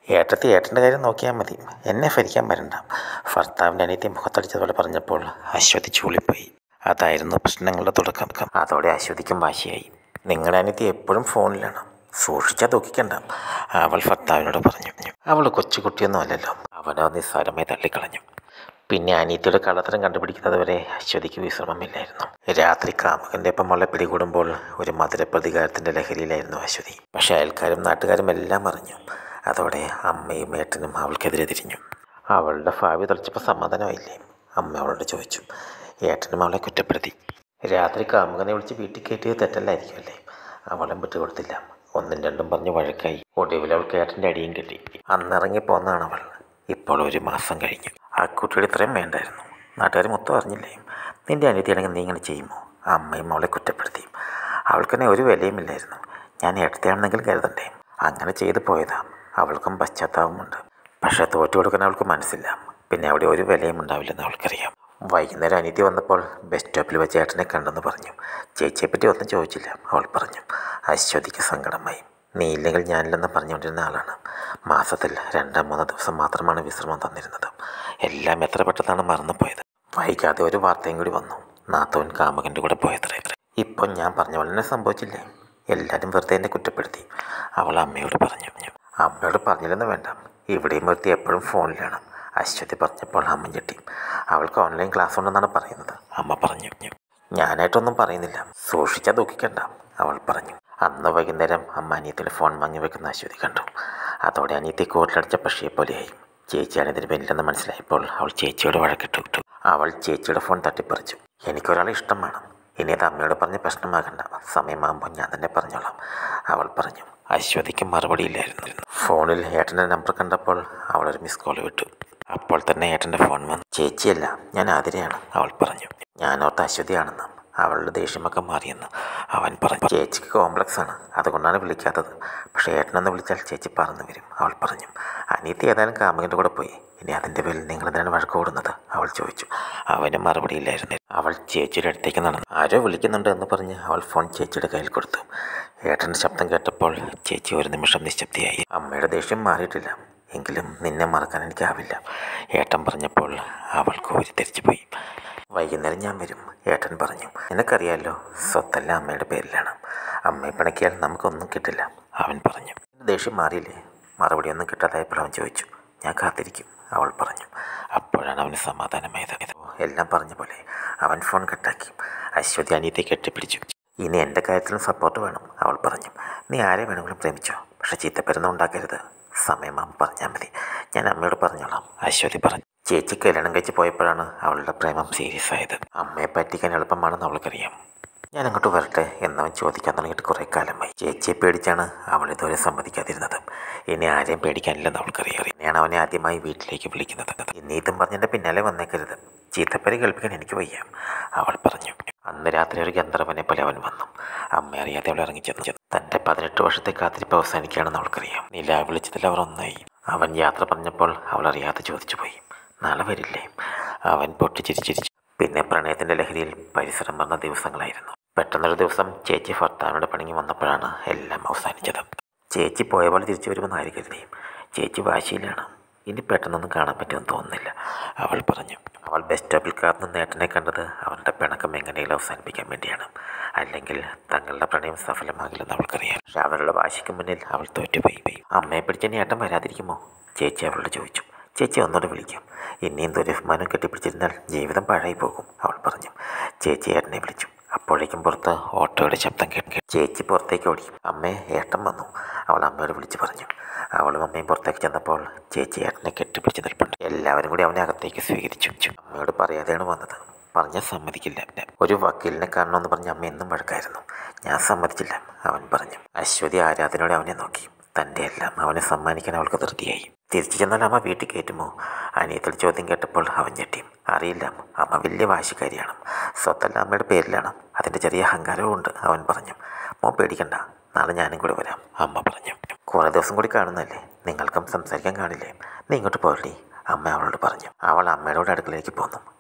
ഏട്ടത്തി ഏട്ടൻ്റെ കാര്യം നോക്കിയാൽ മതി എന്നെ ഭരിക്കാൻ വരണ്ട ഭർത്താവിൻ്റെ അനിയത്തി മുഖത്തടിച്ചതുപോലെ പറഞ്ഞപ്പോൾ അശ്വതി ചൂളിപ്പോയി അതായിരുന്നു പ്രശ്നങ്ങളുടെ തുടക്കം അതോടെ അശ്വതിക്കും വാശിയായി നിങ്ങളുടെ അനിയത്തി എപ്പോഴും ഫോണിലാണ് സൂക്ഷിച്ചാൽ ദുഃഖിക്കണ്ട അവൾ ഭർത്താവിനോട് പറഞ്ഞു അവൾ കൊച്ചുകുട്ടിയൊന്നും അല്ലല്ലോ അവനോ നിസ്സാരമായി തള്ളിക്കളഞ്ഞു പിന്നെ അനീത്തിയുടെ കള്ളത്തരം കണ്ടുപിടിക്കുന്നത് വരെ അശ്വതിക്ക് വിശ്രമമില്ലായിരുന്നു രാത്രി കാമുകൻ്റെ ഒപ്പം മുള്ള പിടികൂടുമ്പോൾ ഒരു മധുര പ്രതികാരത്തിൻ്റെ ലഹരിയിലായിരുന്നു അശ്വതി പക്ഷേ അയൽക്കാരും നാട്ടുകാരും എല്ലാം അറിഞ്ഞു അതോടെ അമ്മയും ഏട്ടനും അവൾക്കെതിരെ തിരിഞ്ഞു അവളുടെ ഭാവി തെളിച്ചപ്പോൾ സമാധാനമായില്ലേ അമ്മ അവളോട് ചോദിച്ചു ഏട്ടനും അവളെ കുറ്റപ്പെടുത്തി രാത്രി കാമുകനെ വിളിച്ച് വീട്ടിൽ കയറ്റിയത് തെറ്റല്ലായിരിക്കും അല്ലേ അവളും വിട്ടുകൊടുത്തില്ല ഒന്നും രണ്ടും പറഞ്ഞ് വഴക്കായി ഒടുവിൽ അവൾക്ക് ഏട്ടൻ്റെ അടിയും കിട്ടി അന്നിറങ്ങി പോന്നതാണ് അവൾ ഇപ്പോൾ ഒരു മാസം കഴിഞ്ഞു ആ കുട്ടിയുടെ ഇത്രയും വേണ്ടായിരുന്നു നാട്ടുകാർ മൊത്തം അറിഞ്ഞില്ലേ നിന്റെ അനിയത്തിയാണെങ്കിൽ നീ ഇങ്ങനെ ചെയ്യുമോ അമ്മയും അവളെ കുറ്റപ്പെടുത്തി അവൾക്കെന്നെ ഒരു വിലയുമില്ലായിരുന്നു ഞാൻ ഏട്ടത്തെയാണെന്നെങ്കിലും കരുതണ്ടേ അങ്ങനെ ചെയ്തു പോയതാ അവൾക്കും പശ്ചാത്താപമുണ്ട് പക്ഷേ തോറ്റു കൊടുക്കാൻ അവൾക്ക് മനസ്സില്ല പിന്നെ അവിടെ ഒരു വിലയും ഉണ്ടാവില്ലെന്ന് അവൾക്കറിയാം വൈകുന്നേരം അനിയത്തി വന്നപ്പോൾ ബസ് സ്റ്റോപ്പിൽ വെച്ച് ഏട്ടനെ കണ്ടെന്ന് പറഞ്ഞു ചേച്ചിയെപ്പറ്റി ഒന്നും ചോദിച്ചില്ല അവൾ പറഞ്ഞു അശ്വതിക്ക് സങ്കടമായി നീ ഇല്ലെങ്കിൽ ഞാനില്ലെന്ന് പറഞ്ഞുകൊണ്ടിരുന്ന ആളാണ് മാസത്തിൽ രണ്ടോ മൂന്നോ ദിവസം മാത്രമാണ് വിശ്രമം തന്നിരുന്നത് എല്ലാം എത്ര പെട്ടെന്നാണ് മറന്നുപോയത് വൈകാതെ ഒരു വാർത്തയും കൂടി വന്നു നാത്തോൻ കാമുകൻ്റെ കൂടെ പോയത്രേ ഇപ്പം ഞാൻ പറഞ്ഞ പോലെ തന്നെ സംഭവിച്ചില്ലേ എല്ലാവരും വെറുതെ എന്നെ കുറ്റപ്പെടുത്തി അവൾ അമ്മയോട് പറഞ്ഞു അമ്മയോട് പറഞ്ഞില്ലെന്ന് വേണ്ട ഇവിടെയും ഒരുത്തി എപ്പോഴും ഫോണിലാണ് അശ്വതി പറഞ്ഞപ്പോൾ അമ്മ ഞെട്ടി അവൾക്ക് ഓൺലൈൻ ക്ലാസ് ഉണ്ടെന്നാണ് പറയുന്നത് അമ്മ പറഞ്ഞു ഞാനായിട്ടൊന്നും പറയുന്നില്ല സൂക്ഷിച്ചാൽ ദുഃഖിക്കണ്ട അവൾ പറഞ്ഞു അന്ന് വൈകുന്നേരം അമ്മ അനിയത്തിയുടെ ഫോൺ വാങ്ങി വെക്കുന്ന അശ്വതി കണ്ടു അതോടെ അനിയത്തി കോട്ടിലടിച്ച പക്ഷിയെ പോലെയായി ചേച്ചിയാണ് ഇതിന് പിന്നിലെന്ന് മനസ്സിലായപ്പോൾ അവൾ ചേച്ചിയോട് വഴക്കിട്ടു ഇട്ടു അവൾ ചേച്ചിയുടെ ഫോൺ തട്ടിപ്പറിച്ചു എനിക്കൊരാളെ ഇഷ്ടമാണ് ഇനി അത് അമ്മയോട് പറഞ്ഞ് പ്രശ്നമാകണ്ട സമയമാകുമ്പോൾ ഞാൻ തന്നെ പറഞ്ഞോളാം അവൾ പറഞ്ഞു അശ്വതിക്ക് മറുപടിയില്ലായിരുന്നു ഫോണിൽ ഏട്ടൻ്റെ നമ്പർ കണ്ടപ്പോൾ അവളൊരു മിസ് കോൾ വിട്ടു അപ്പോൾ തന്നെ ഏട്ടൻ്റെ ഫോൺ വന്നു ചേച്ചിയല്ല ഞാൻ ആതിരയാണ് അവൾ പറഞ്ഞു ഞാനോർത്ത് അശ്വതിയാണെന്ന് അവളുടെ ദേഷ്യമൊക്കെ മാറിയെന്ന് അവൻ പറഞ്ഞു ചേച്ചിക്ക് കോംപ്ലക്സ് ആണ് അതുകൊണ്ടാണ് വിളിക്കാത്തത് പക്ഷേ ഏട്ടനെന്ന് വിളിച്ചാൽ ചേച്ചി പറന്നു വരും അവൾ പറഞ്ഞു അനിയത്തി ഏതായാലും കാമുകൻ്റെ കൂടെ പോയി ഇനി അതിൻ്റെ പേരിൽ നിങ്ങൾ എന്തിനാണ് വഴക്ക് കൂടുന്നത് അവൾ ചോദിച്ചു അവന് മറുപടിയില്ലായിരുന്നു അവൾ ചേച്ചിയുടെ അടുത്തേക്ക് നടന്നു ആരോ വിളിക്കുന്നുണ്ട് എന്ന് പറഞ്ഞ് അവൾ ഫോൺ ചേച്ചിയുടെ കയ്യിൽ കൊടുത്തു ഏട്ടൻ്റെ ശബ്ദം കേട്ടപ്പോൾ ചേച്ചി ഒരു നിമിഷം നിശബ്ദയായി അമ്മയുടെ ദേഷ്യം മാറിയിട്ടില്ല എങ്കിലും നിന്നെ മറക്കാൻ എനിക്കാവില്ല ഏട്ടൻ പറഞ്ഞപ്പോൾ അവൾ കോരി തിരിച്ചു പോയി വൈകുന്നേരം ഞാൻ വരും ഏട്ടൻ പറഞ്ഞു നിനക്കറിയാലോ സ്വത്തെല്ലാം അമ്മയുടെ പേരിലാണ് അമ്മയെ പിണക്കിയാൽ നമുക്കൊന്നും കിട്ടില്ല അവൻ പറഞ്ഞു ദേഷ്യം മാറിയില്ലേ മറുപടി ഒന്നും കിട്ടാതായപ്പോൾ അവൻ ചോദിച്ചു ഞാൻ കാത്തിരിക്കും അവൾ പറഞ്ഞു അപ്പോഴാണ് അവന് സമാധാനമായത് എല്ലാം പറഞ്ഞ പോലെ അവൻ ഫോൺ കട്ടാക്കി അശ്വതി അനിയത്തെ കെട്ടിപ്പിടിച്ചു ഇനി എൻ്റെ കാര്യത്തിലും സപ്പോർട്ട് വേണം അവൾ പറഞ്ഞു നീ ആരെ വേണമെങ്കിലും പ്രേമിച്ചോ പക്ഷെ ചീത്തപ്പരുന്ന ഉണ്ടാക്കരുത് സമയമാകുമ്പോൾ പറഞ്ഞാൽ മതി ഞാൻ അമ്മയോട് പറഞ്ഞോളാം അശ്വതി പറഞ്ഞു ചേച്ചി കല്യാണം കഴിച്ച് പോയപ്പോഴാണ് അവളുടെ പ്രേമം സീരിയസ് ആയത് അമ്മയെ പറ്റിക്കാൻ എളുപ്പമാണെന്ന് അവൾക്കറിയാം ഞാൻ അങ്ങോട്ട് വരട്ടെ എന്നവൻ ചോദിക്കാൻ തുടങ്ങിയിട്ട് കുറേ കാലമായി ചേച്ചിയെ പേടിച്ചാണ് അവൾ ഇതുവരെ സമ്മതിക്കാതിരുന്നത് ഇനി ആരെയും പേടിക്കാനില്ലെന്ന് അവൾക്കറിയാം ഇനിയാണ് അവനെ ആദ്യമായി വീട്ടിലേക്ക് വിളിക്കുന്നത് ഇനി ഇതും പറഞ്ഞെൻ്റെ പിന്നാലെ വന്നേക്കരുത് ചീത്തപ്പേര് കേൾപ്പിക്കാൻ എനിക്ക് വയ്യ അവൾ പറഞ്ഞു അന്ന് രാത്രി ഒരു ഗന്ധർവനെ പോലെ അവൻ വന്നു അമ്മ അറിയാതെ അവൾ ഇറങ്ങിച്ചെന്നു ചെന്നു തൻ്റെ പതിനെട്ട് വർഷത്തെ കാത്തിരിപ്പ് അവസാനിക്കുകയാണെന്ന് അവൾക്കറിയാം നില വിളിച്ചതിൽ അവർ ഒന്നായി അവൻ യാത്ര പറഞ്ഞപ്പോൾ അവൾ അറിയാതെ ചോദിച്ചു പോയി നാളെ വരില്ലേ അവൻ പൊട്ടിച്ചിരിച്ചിരിച്ചു പിന്നെ പ്രണയത്തിൻ്റെ ലഹരിയിൽ പരിസരം വന്ന ദിവസങ്ങളായിരുന്നു പെട്ടെന്നൊരു ദിവസം ചേച്ചി ഭർത്താവിനോട് പണിങ്ങി വന്നപ്പോഴാണ് എല്ലാം അവസാനിച്ചത് ചേച്ചി പോയ പോലെ തിരിച്ചു വരുമെന്ന് ആര് കരുതി ചേച്ചി വാശിയിലാണ് ഇനി പെട്ടെന്നൊന്നും കാണാൻ പറ്റുമെന്ന് തോന്നുന്നില്ല അവൾ പറഞ്ഞു അവൾ ബസ് സ്റ്റോപ്പിൽ കാത്തുന്ന നേട്ടനെ കണ്ടത് അവരുടെ പിണക്കം എങ്ങനെയെങ്കിലും അവസാനിപ്പിക്കാൻ വേണ്ടിയാണ് അല്ലെങ്കിൽ തങ്ങളുടെ പ്രണയം സഫലമാകില്ലെന്ന് അവൾക്കറിയാം പക്ഷെ അവരുടെ വാശിക്ക് മുന്നിൽ അവൾ തോറ്റുപോയി അമ്മയെ പിടിച്ച നേട്ടം വരാതിരിക്കുമോ ചേച്ചി അവളോട് ചോദിച്ചു ചേച്ചി ഒന്നോട് വിളിക്കാം ഇനിയും ദുരഭിമാനം കെട്ടിപ്പിടിച്ചിരുന്നാൽ ജീവിതം പാഴായി പോകും അവൾ പറഞ്ഞു ചേച്ചി ഏട്ടനെ വിളിച്ചു അപ്പോഴേക്കും പുറത്ത് ഓട്ടോയുടെ ശബ്ദം കേട്ട് ചേച്ചി പുറത്തേക്ക് ഓടി അമ്മേ ഏട്ടൻ വന്നു അവൾ അമ്മയോട് വിളിച്ചു പറഞ്ഞു അവളും അമ്മയും പുറത്തേക്ക് ചെന്നപ്പോൾ ചേച്ചി ഏട്ടനെ കെട്ടിപ്പിടിച്ച് നിൽപ്പുണ്ട് എല്ലാവരും കൂടി അവനെ അകത്തേക്ക് സ്വീകരിച്ചു അമ്മയോട് പറയാതെയാണ് വന്നത് പറഞ്ഞാൽ സമ്മതിക്കില്ല ഒരു വക്കീലിനെ കാണണമെന്ന് പറഞ്ഞ അമ്മ എന്നും വഴക്കായിരുന്നു ഞാൻ സമ്മതിച്ചില്ല അവൻ പറഞ്ഞു അശ്വതി ആരാധനയോടെ അവനെ നോക്കി തൻ്റെ എല്ലാം അവനെ സമ്മാനിക്കാൻ അവൾക്ക് ധൃതിയായി തിരിച്ചു ചെന്നാൽ അമ്മ വീട്ടിൽ കയറ്റുമോ അനിയത്തിൽ ചോദ്യം കേട്ടപ്പോൾ അവൻ ഞെട്ടി അറിയില്ല അമ്മ വലിയ വാശിക്കാരിയാണ് സ്വത്തെല്ലാം അമ്മയുടെ പേരിലാണ് അതിൻ്റെ ചെറിയ അഹങ്കാരവും ഉണ്ട് അവൻ പറഞ്ഞു മോൻ പേടിക്കണ്ട നാളെ ഞാനും കൂടി വരാം അമ്മ പറഞ്ഞു കുറേ ദിവസം കൂടി കാണുന്നല്ലേ നിങ്ങൾക്കും സംസാരിക്കാൻ കാണില്ലേ നീ ഇങ്ങോട്ട് പോരടി അമ്മ അവളോട് പറഞ്ഞു അവൾ അമ്മയുടെ അടുക്കളയിലേക്ക് പോന്നു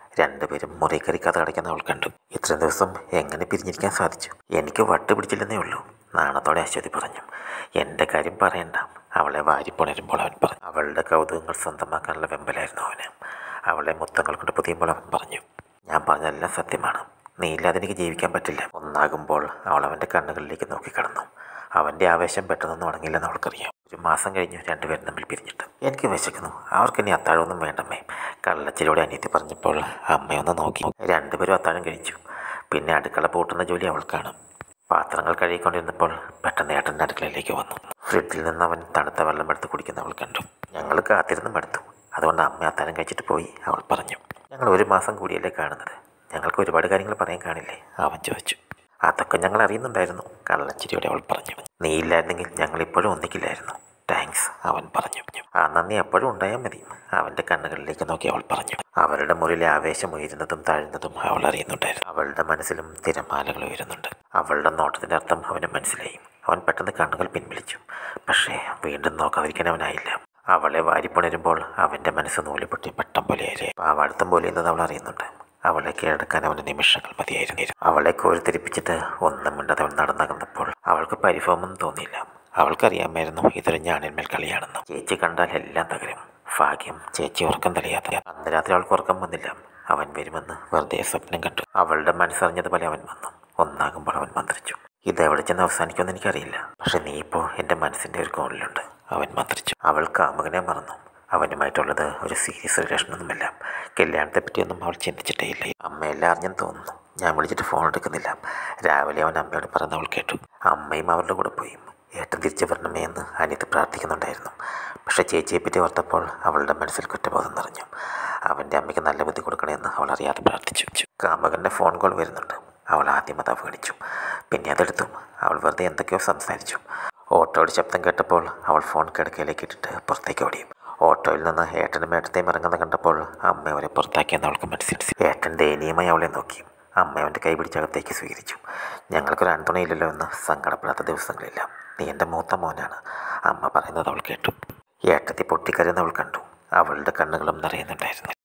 രണ്ടുപേരും മുറി കയറി കഥ കടയ്ക്കുന്ന അവൾ കണ്ടു ഇത്രയും ദിവസം എങ്ങനെ പിരിഞ്ഞിരിക്കാൻ സാധിച്ചു എനിക്ക് വട്ട് പിടിച്ചില്ലെന്നേ ഉള്ളൂ നാണത്തോടെ അശ്വതി പറഞ്ഞു എൻ്റെ കാര്യം പറയണ്ട അവളെ വാരിപ്പുണരുമ്പോൾ അവൻ പറഞ്ഞു അവളുടെ കൗതുകങ്ങൾ സ്വന്തമാക്കാനുള്ള വെമ്പലായിരുന്നു അവന് അവളെ മുത്തങ്ങൾ കൊണ്ട് പൊതിയുമ്പോൾ അവൻ പറഞ്ഞു ഞാൻ പറഞ്ഞതെല്ലാം സത്യമാണ് നീ ഇല്ലാതെ എനിക്ക് ജീവിക്കാൻ പറ്റില്ല ഒന്നാകുമ്പോൾ അവൾ അവൻ്റെ കണ്ണുകളിലേക്ക് നോക്കിക്കിടന്നു അവൻ്റെ ആവേശം പെട്ടെന്നൊന്നും അടങ്ങില്ലെന്ന് അവൾക്കറിയാം ഒരു മാസം കഴിഞ്ഞു രണ്ടുപേരും തമ്മിൽ പിരിഞ്ഞിട്ട് എനിക്ക് വിശക്കുന്നു അവർക്കിനി അത്താഴമൊന്നും വേണ്ടമ്മേ കള്ളച്ചിലൂടെ അനിയത്തി പറഞ്ഞപ്പോൾ അമ്മയൊന്ന് നോക്കി രണ്ടുപേരും അത്താഴം കഴിച്ചു പിന്നെ അടുക്കള പൂട്ടുന്ന ജോലി അവൾക്കാണ് പാത്രങ്ങൾ കഴുകിക്കൊണ്ടിരുന്നപ്പോൾ പെട്ടെന്ന് ഏട്ടൻ്റെ അടുക്കളയിലേക്ക് വന്നു ഫ്രിഡ്ജിൽ നിന്ന് അവൻ തണുത്ത വെള്ളം എടുത്ത് കുടിക്കുന്ന അവൾ കണ്ടു ഞങ്ങൾ കാത്തിരുന്ന് മടുത്തു അതുകൊണ്ട് അമ്മ അത്താഴം കഴിച്ചിട്ട് പോയി അവൾ പറഞ്ഞു ഞങ്ങൾ ഒരു മാസം കൂടിയല്ലേ കാണുന്നത് ഞങ്ങൾക്ക് ഒരുപാട് കാര്യങ്ങൾ പറയാൻ കാണില്ലേ അവൻ ചോദിച്ചു അതൊക്കെ ഞങ്ങൾ അറിയുന്നുണ്ടായിരുന്നു കള്ളച്ചിരിയോടെ അവൾ പറഞ്ഞു നീ ഇല്ലായിരുന്നെങ്കിൽ ഞങ്ങൾ ഇപ്പോഴും ഒന്നിക്കില്ലായിരുന്നു താങ്ക്സ് അവൻ പറഞ്ഞു ആ നന്ദി എപ്പോഴും ഉണ്ടായാൽ മതി അവൻ്റെ കണ്ണുകളിലേക്ക് നോക്കി അവൾ പറഞ്ഞു അവരുടെ മുറിയിലെ ആവേശം ഉയരുന്നതും താഴുന്നതും അവൾ അറിയുന്നുണ്ടായിരുന്നു അവളുടെ മനസ്സിലും തിരമാലകൾ ഉയരുന്നുണ്ട് അവളുടെ നോട്ടത്തിൻ്റെ അർത്ഥം അവന് മനസ്സിലായി അവൻ പെട്ടെന്ന് കണ്ണുകൾ പിൻവലിച്ചു പക്ഷേ വീണ്ടും നോക്കാതിരിക്കാൻ അവനായില്ല അവളെ വാരിപ്പുണരുമ്പോൾ അവൻ്റെ മനസ്സ് നൂലുപൊട്ടി പെട്ടം പോലെയായി പാവാടുത്തം പോലെ എന്നത് അവൾ അറിയുന്നുണ്ട് അവളെ കീഴടക്കാൻ അവന് നിമിഷങ്ങൾ മതിയായിരുന്നു അവളെ കോരിത്തെരിപ്പിച്ചിട്ട് ഒന്നും മിണ്ടാതെ അവൻ നടന്നകന്നപ്പോൾ അവൾക്ക് പരിഭവമൊന്നും തോന്നിയില്ല അവൾക്കറിയാമായിരുന്നു ഇതൊരു ഞാണിന്മേൽ കളിയാണെന്ന് ചേച്ചി കണ്ടാൽ എല്ലാം തകരും ഭാഗ്യം ചേച്ചി ഉറക്കം തെളിയാത്ത അന്ന് രാത്രി അവൾക്ക് ഉറക്കം വന്നില്ല അവൻ വരുമെന്ന് വെറുതെ സ്വപ്നം കണ്ടു അവളുടെ മനസ്സറിഞ്ഞതുപോലെ അവൻ വന്നു ഒന്നാകുമ്പോൾ അവൻ മന്ത്രിച്ചു ഇത് എവിടെ ചെന്ന് അവസാനിക്കുമെന്ന് എനിക്കറിയില്ല പക്ഷെ നീ ഇപ്പോൾ എൻ്റെ മനസ്സിൻ്റെ ഒരു കോണിലുണ്ട് അവൻ മന്ത്രിച്ചു അവൾ കാമുകനെ മറന്നു അവനുമായിട്ടുള്ളത് ഒരു സീരിയസ് റിലേഷനൊന്നുമല്ല കല്യാണത്തെ പറ്റിയൊന്നും അവൾ ചിന്തിച്ചിട്ടേ ഇല്ല അമ്മയെല്ലാം അറിഞ്ഞെന്ന് തോന്നുന്നു ഞാൻ വിളിച്ചിട്ട് ഫോൺ എടുക്കുന്നില്ല രാവിലെ അവൻ അമ്മയോട് പറയുന്ന അവൾ കേട്ടു അമ്മയും അവരുടെ കൂടെ പോയി ഏട്ടൻ തിരിച്ചു വരണമേ എന്ന് അനിയത്ത് പ്രാർത്ഥിക്കുന്നുണ്ടായിരുന്നു പക്ഷേ ചേച്ചിയെ പറ്റി ഓർത്തപ്പോൾ അവളുടെ മനസ്സിൽ കുറ്റബോധം നിറഞ്ഞു അവൻ്റെ അമ്മയ്ക്ക് നല്ല ബുദ്ധി കൊടുക്കണമെന്ന് അവൾ അറിയാതെ പ്രാർത്ഥിച്ചു കാമകൻ്റെ ഫോൺ കോൾ വരുന്നുണ്ട് അവൾ ആദ്യം അത് അവഗണിച്ചു പിന്നെ അതെടുത്തു അവൾ വെറുതെ എന്തൊക്കെയോ സംസാരിച്ചു ഓട്ടോയുടെ ശബ്ദം കേട്ടപ്പോൾ അവൾ ഫോൺ കിടക്കയിലേക്ക് ഇട്ടിട്ട് പുറത്തേക്ക് ഓടി ഓട്ടോയിൽ നിന്ന് ഏട്ടനും ഏട്ടത്തെയും ഇറങ്ങുന്ന കണ്ടപ്പോൾ അമ്മ അവരെ പുറത്താക്കിയെന്ന് അവൾക്ക് മനസ്സിലായി ഏട്ടൻ ദയനീയമായി അവളെ നോക്കി അമ്മ അവൻ്റെ കൈ പിടിച്ചകത്തേക്ക് സ്വീകരിച്ചു ഞങ്ങൾക്കൊരു അന്തുണയില്ലല്ലോ എന്ന് സങ്കടപ്പെടാത്ത ദിവസങ്ങളില്ല നീ എൻ്റെ മൂത്ത മോനാണ് അമ്മ പറയുന്നത് അവൾ കേട്ടു ഏട്ടത്തി പൊട്ടിക്കരുന്ന് അവൾ കണ്ടു അവളുടെ കണ്ണുകളും നിറയുന്നുണ്ടായിരുന്നു